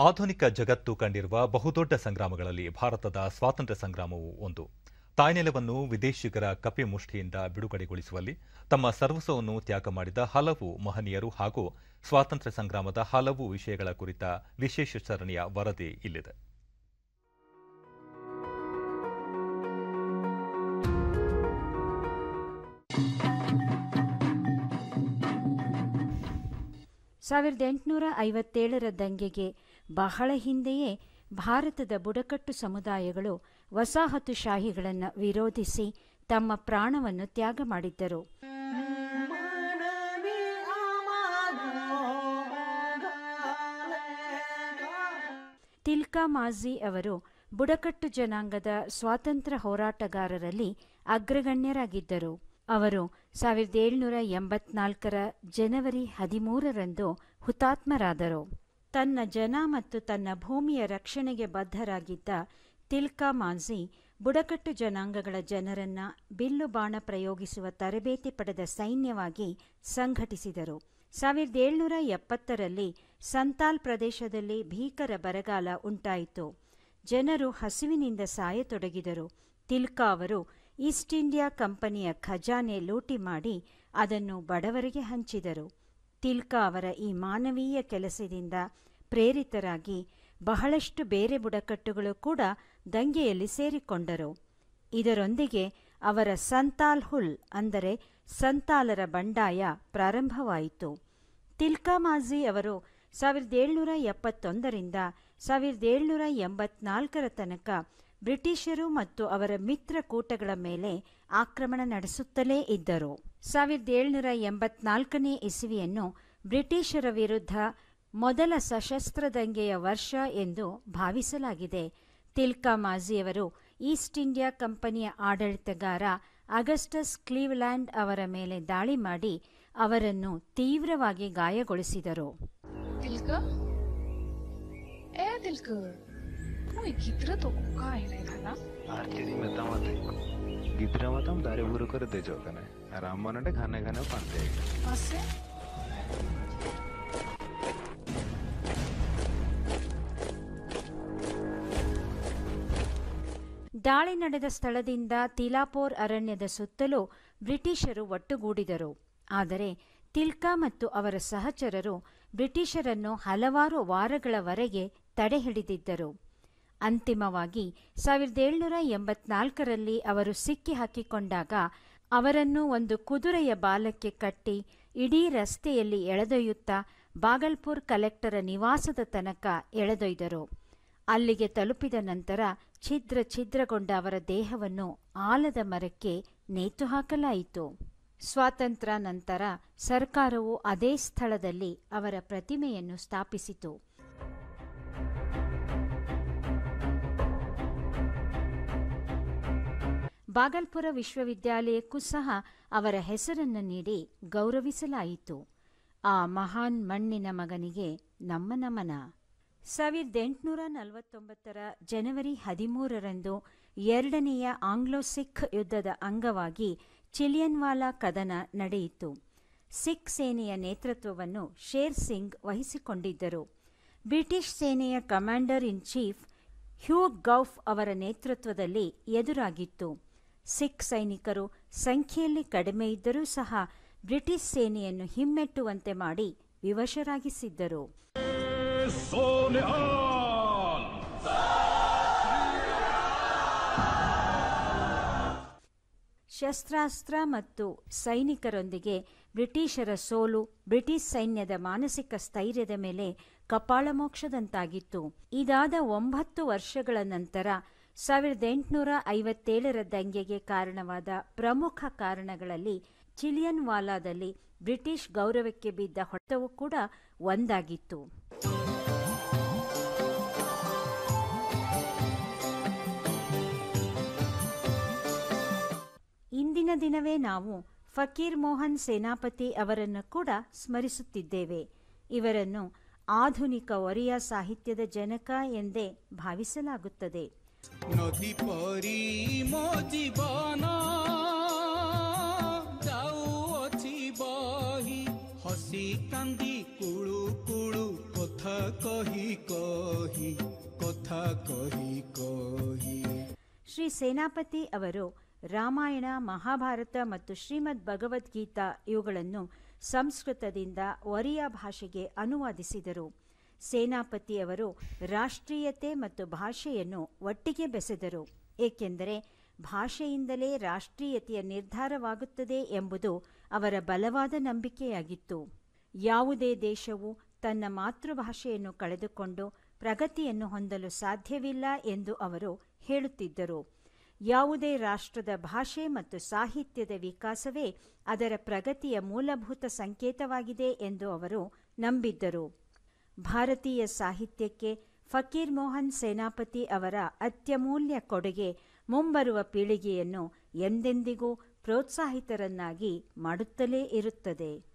ಆಧುನಿಕ ಜಗತ್ತು ಕಂಡಿರುವ ಬಹುದೊಡ್ಡ ಸಂಗ್ರಾಮಗಳಲ್ಲಿ ಭಾರತದ ಸ್ವಾತಂತ್ರ್ಯ ಸಂಗ್ರಾಮವು ಒಂದು ತಾಯ್ನೆಲವನ್ನು ವಿದೇಶಿಗರ ಕಪಿ ಮುಷ್ಟಿಯಿಂದ ಬಿಡುಗಡೆಗೊಳಿಸುವಲ್ಲಿ ತಮ್ಮ ಸರ್ವಸ್ವವನ್ನು ತ್ಯಾಗ ಮಾಡಿದ ಹಲವು ಮಹನೀಯರು ಹಾಗೂ ಸ್ವಾತಂತ್ರ್ಯ ಸಂಗ್ರಾಮದ ಹಲವು ವಿಷಯಗಳ ಕುರಿತ ವಿಶೇಷ ಸರಣಿಯ ವರದಿ ಇಲ್ಲಿದೆ ಸಾವಿರದ ಎಂಟುನೂರ ಐವತ್ತೇಳರ ದಂಗೆಗೆ ಬಹಳ ಹಿಂದೆಯೇ ಭಾರತದ ಬುಡಕಟ್ಟು ಸಮುದಾಯಗಳು ವಸಾಹತುಶಾಹಿಗಳನ್ನು ವಿರೋಧಿಸಿ ತಮ್ಮ ಪ್ರಾಣವನ್ನು ತ್ಯಾಗ ಮಾಡಿದ್ದರು ತಿಲ್ಕಾ ಮಾಝಿ ಅವರು ಬುಡಕಟ್ಟು ಜನಾಂಗದ ಸ್ವಾತಂತ್ರ್ಯ ಹೋರಾಟಗಾರರಲ್ಲಿ ಅಗ್ರಗಣ್ಯರಾಗಿದ್ದರು ಅವರು ಸಾವಿರದ ಏಳುನೂರ ಎಂಬತ್ನಾಲ್ಕರ ಜನವರಿ ಹದಿಮೂರರಂದು ಹುತಾತ್ಮರಾದರು ತನ್ನ ಜನ ಮತ್ತು ತನ್ನ ಭೂಮಿಯ ರಕ್ಷಣೆಗೆ ಬದ್ಧರಾಗಿದ್ದ ತಿಲ್ಕಾ ಮಾಝಿ ಬುಡಕಟ್ಟು ಜನಾಂಗಗಳ ಜನರನ್ನ ಬಿಲ್ಲು ಬಾಣ ಪ್ರಯೋಗಿಸುವ ತರಬೇತಿ ಪಡೆದ ಸೈನ್ಯವಾಗಿ ಸಂಘಟಿಸಿದರು ಸಾವಿರದ ಏಳುನೂರ ಎಪ್ಪತ್ತರಲ್ಲಿ ಸಂತಾಲ್ ಪ್ರದೇಶದಲ್ಲಿ ಭೀಕರ ಬರಗಾಲ ಉಂಟಾಯಿತು ಜನರು ಹಸಿವಿನಿಂದ ಸಾಯತೊಡಗಿದರು ತಿಲ್ಕಾ ಅವರು ಈಸ್ಟ್ ಇಂಡಿಯಾ ಕಂಪನಿಯ ಖಜಾನೆ ಲೂಟಿ ಮಾಡಿ ಅದನ್ನು ಬಡವರಿಗೆ ಹಂಚಿದರು ತಿಲ್ಕಾ ಅವರ ಈ ಮಾನವೀಯ ಕೆಲಸದಿಂದ ಪ್ರೇರಿತರಾಗಿ ಬಹಳಷ್ಟು ಬೇರೆ ಬುಡಕಟ್ಟುಗಳು ಕೂಡ ದಂಗೆಯಲ್ಲಿ ಸೇರಿಕೊಂಡರು ಇದರೊಂದಿಗೆ ಅವರ ಸಂತಾಲ್ ಹುಲ್ ಅಂದರೆ ಸಂತಾಲರ ಬಂಡಾಯ ಪ್ರಾರಂಭವಾಯಿತು ತಿಲ್ಕಾ ಮಾಝಿ ಅವರು ಸಾವಿರದ ಏಳುನೂರ ಎಪ್ಪತ್ತೊಂದರಿಂದ ಸಾವಿರದ ಏಳುನೂರ ಎಂಬತ್ನಾಲ್ಕರ ತನಕ ಬ್ರಿಟಿಷರು ಮತ್ತು ಅವರ ಮಿತ್ರ ಕೂಟಗಳ ಮೇಲೆ ಆಕ್ರಮಣ ನಡೆಸುತ್ತಲೇ ಇದ್ದರು ಸಾವಿರದ ಏಳುನೂರ ಎಂಬತ್ನಾಲ್ಕನೇ ಇಸವಿಯನ್ನು ಬ್ರಿಟಿಷರ ವಿರುದ್ಧ ಮೊದಲ ಸಶಸ್ತ್ರ ದಂಗೆಯ ವರ್ಷ ಎಂದು ಭಾವಿಸಲಾಗಿದೆ ತಿಲ್ಕಾ ಮಾಝಿಯವರು ಈಸ್ಟ್ ಇಂಡಿಯಾ ಕಂಪನಿಯ ಆಡಳಿತಗಾರ ಅಗಸ್ಟಸ್ ಕ್ಲೀವ್ಲ್ಯಾಂಡ್ ಅವರ ಮೇಲೆ ದಾಳಿ ಮಾಡಿ ಅವರನ್ನು ತೀವ್ರವಾಗಿ ಗಾಯಗೊಳಿಸಿದರು ತಿಲ್ಕ ಏ ತಿಲ್ಕ ମୁଁ ଏ ଗୀତର ତ କୁକା ହେଇନାଇଥାନା ଆର୍ଚେରୀ ମେତା ମତେ ଗୀତରା ମତମ୍ ଦାରେ ବୁର କରି ଦେଇଛ କନେ ଆର ଆମମାନଟେ ଘାନେ ଘାନେ ପାନ୍ତେ ଆସେ ದಾಳಿ ನಡೆದ ಸ್ಥಳದಿಂದ ತಿಲಾಪೋರ್ ಅರಣ್ಯದ ಸುತ್ತಲೂ ಬ್ರಿಟಿಷರು ಒಟ್ಟುಗೂಡಿದರು ಆದರೆ ತಿಲ್ಕಾ ಮತ್ತು ಅವರ ಸಹಚರರು ಬ್ರಿಟಿಷರನ್ನು ಹಲವಾರು ವಾರಗಳವರೆಗೆ ತಡೆಹಿಡಿದಿದ್ದರು ಅಂತಿಮವಾಗಿ ಸಾವಿರದ ಏಳುನೂರ ಎಂಬತ್ನಾಲ್ಕರಲ್ಲಿ ಅವರು ಸಿಕ್ಕಿ ಹಾಕಿಕೊಂಡಾಗ ಅವರನ್ನು ಒಂದು ಕುದುರೆಯ ಬಾಲಕ್ಕೆ ಕಟ್ಟಿ ಇಡೀ ರಸ್ತೆಯಲ್ಲಿ ಎಳೆದೊಯ್ಯುತ್ತಾ ಬಾಗಲ್ಪುರ್ ಕಲೆಕ್ಟರ ನಿವಾಸದ ತನಕ ಎಳೆದೊಯ್ದರು ಅಲ್ಲಿಗೆ ತಲುಪಿದ ನಂತರ ಛಿದ್ರ ಛಿದ್ರಗೊಂಡ ಅವರ ದೇಹವನ್ನು ಆಲದ ಮರಕ್ಕೆ ನೇತು ಹಾಕಲಾಯಿತು ಸ್ವಾತಂತ್ರ್ಯ ನಂತರ ಸರ್ಕಾರವು ಅದೇ ಸ್ಥಳದಲ್ಲಿ ಅವರ ಪ್ರತಿಮೆಯನ್ನು ಸ್ಥಾಪಿಸಿತು ಬಾಗಲ್ಪುರ ವಿಶ್ವವಿದ್ಯಾಲಯಕ್ಕೂ ಸಹ ಅವರ ಹೆಸರನ್ನು ನೀಡಿ ಗೌರವಿಸಲಾಯಿತು ಆ ಮಹಾನ್ ಮಣ್ಣಿನ ಮಗನಿಗೆ ನಮ್ಮ ನಮನ ಸಾವಿರದ ಎಂಟುನೂರ ನಲವತ್ತೊಂಬತ್ತರ ಜನವರಿ ಹದಿಮೂರರಂದು ಎರಡನೆಯ ಆಂಗ್ಲೋ ಸಿಖ್ ಯುದ್ಧದ ಅಂಗವಾಗಿ ಚಿಲಿಯನ್ವಾಲಾ ಕದನ ನಡೆಯಿತು ಸಿಖ್ ಸೇನೆಯ ನೇತೃತ್ವವನ್ನು ಶೇರ್ ಸಿಂಗ್ ವಹಿಸಿಕೊಂಡಿದ್ದರು ಬ್ರಿಟಿಷ್ ಸೇನೆಯ commander in chief Hugh Gough ಅವರ ನೇತೃತ್ವದಲ್ಲಿ ಎದುರಾಗಿತ್ತು ಸಿಖ್ ಸೈನಿಕರು ಸಂಖ್ಯೆಯಲ್ಲಿ ಕಡಿಮೆ ಇದ್ದರೂ ಸಹ ಬ್ರಿಟಿಷ್ ಸೇನೆಯನ್ನು ಹಿಮ್ಮೆಟ್ಟುವಂತೆ ಮಾಡಿ ವಿವಶರಾಗಿಸಿದ್ದರು ಶಸ್ತ್ರಾಸ್ತ್ರ ಮತ್ತು ಸೈನಿಕರೊಂದಿಗೆ ಬ್ರಿಟಿಷರ ಸೋಲು ಬ್ರಿಟಿಷ್ ಸೈನ್ಯದ ಮಾನಸಿಕ ಸ್ಥೈರ್ಯದ ಮೇಲೆ ಕಪಾಳಮೋಕ್ಷದಂತಾಗಿತ್ತು ಇದಾದ ಒಂಬತ್ತು ವರ್ಷಗಳ ನಂತರ ಸಾವಿರದ ಎಂಟುನೂರ ಐವತ್ತೇಳರ ದಂಗೆಗೆ ಕಾರಣವಾದ ಪ್ರಮುಖ ಕಾರಣಗಳಲ್ಲಿ ಚಿಲಿಯನ್ ವಾಲಾದಲ್ಲಿ ಬ್ರಿಟಿಷ್ ಗೌರವಕ್ಕೆ ಬಿದ್ದ ಹೊಡೆತವೂ ಕೂಡ ಒಂದಾಗಿತ್ತು ಇಂದಿನ ದಿನವೇ ನಾವು ಫಕೀರ್ ಮೋಹನ್ ಸೇನಾಪತಿ ಅವರನ್ನು ಕೂಡ ಸ್ಮರಿಸುತ್ತಿದ್ದೇವೆ ಇವರನ್ನು ಆಧುನಿಕ ಒರಿಯಾ ಸಾಹಿತ್ಯದ ಜನಕ ಎಂದೇ ಭಾವಿಸಲಾಗುತ್ತದೆ ନଦୀ ପରି ମୋ ଜୀବନ ଯାଉଅଛି ବହି ହସି କାନ୍ଦି କୁଳୁ କୁଳୁ ପଥ କହି କହି କଥା କହି କହି ಶ್ರೀ ಸೇನಾಪತಿ ಅವರು ರಾಮಾಯಣ ಮಹಾಭಾರತ ಮತ್ತು ಶ್ರೀಮದ್ ಭಗವದ್ಗೀತಾ ಇವುಗಳನ್ನು ಸಂಸ್ಕೃತದಿಂದ ಒರಿಯಾ ಭಾಷೆಗೆ ಅನುವಾದಿಸಿದರು ಸೇನಾಪತಿ ಅವರು ರಾಷ್ಟ್ರೀಯತೆ ಮತ್ತು ಭಾಷೆಯನ್ನು ಒಟ್ಟಿಗೆ ಬೆಸೆದರು ಏಕೆಂದರೆ ಭಾಷೆಯಿಂದಲೇ ರಾಷ್ಟ್ರೀಯತೆಯ ನಿರ್ಧಾರವಾಗುತ್ತದೆ ಎಂಬುದು ಅವರ ಬಲವಾದ ನಂಬಿಕೆಯಾಗಿತ್ತು ಯಾವುದೇ ದೇಶವು ತನ್ನ ಮಾತೃಭಾಷೆಯನ್ನು ಕಳೆದುಕೊಂಡು ಪ್ರಗತಿಯನ್ನು ಹೊಂದಲು ಸಾಧ್ಯವಿಲ್ಲ ಎಂದು ಅವರು ಹೇಳುತ್ತಿದ್ದರು ಯಾವುದೇ ರಾಷ್ಟ್ರದ ಭಾಷೆ ಮತ್ತು ಸಾಹಿತ್ಯದ ವಿಕಾಸವೇ ಅದರ ಪ್ರಗತಿಯ ಮೂಲಭೂತ ಸಂಕೇತವಾಗಿದೆ ಎಂದು ಅವರು ನಂಬಿದ್ದರು ಭಾರತೀಯ ಸಾಹಿತ್ಯಕ್ಕೆ ಫಕೀರ್ ಮೋಹನ್ ಸೇನಾಪತಿ ಅವರ ಅತ್ಯಮೂಲ್ಯ ಕೊಡುಗೆ ಮುಂಬರುವ ಪೀಳಿಗೆಯನ್ನು ಎಂದೆಂದಿಗೂ ಪ್ರೋತ್ಸಾಹಿತರನ್ನಾಗಿ ಮಾಡುತ್ತಲೇ ಇರುತ್ತದೆ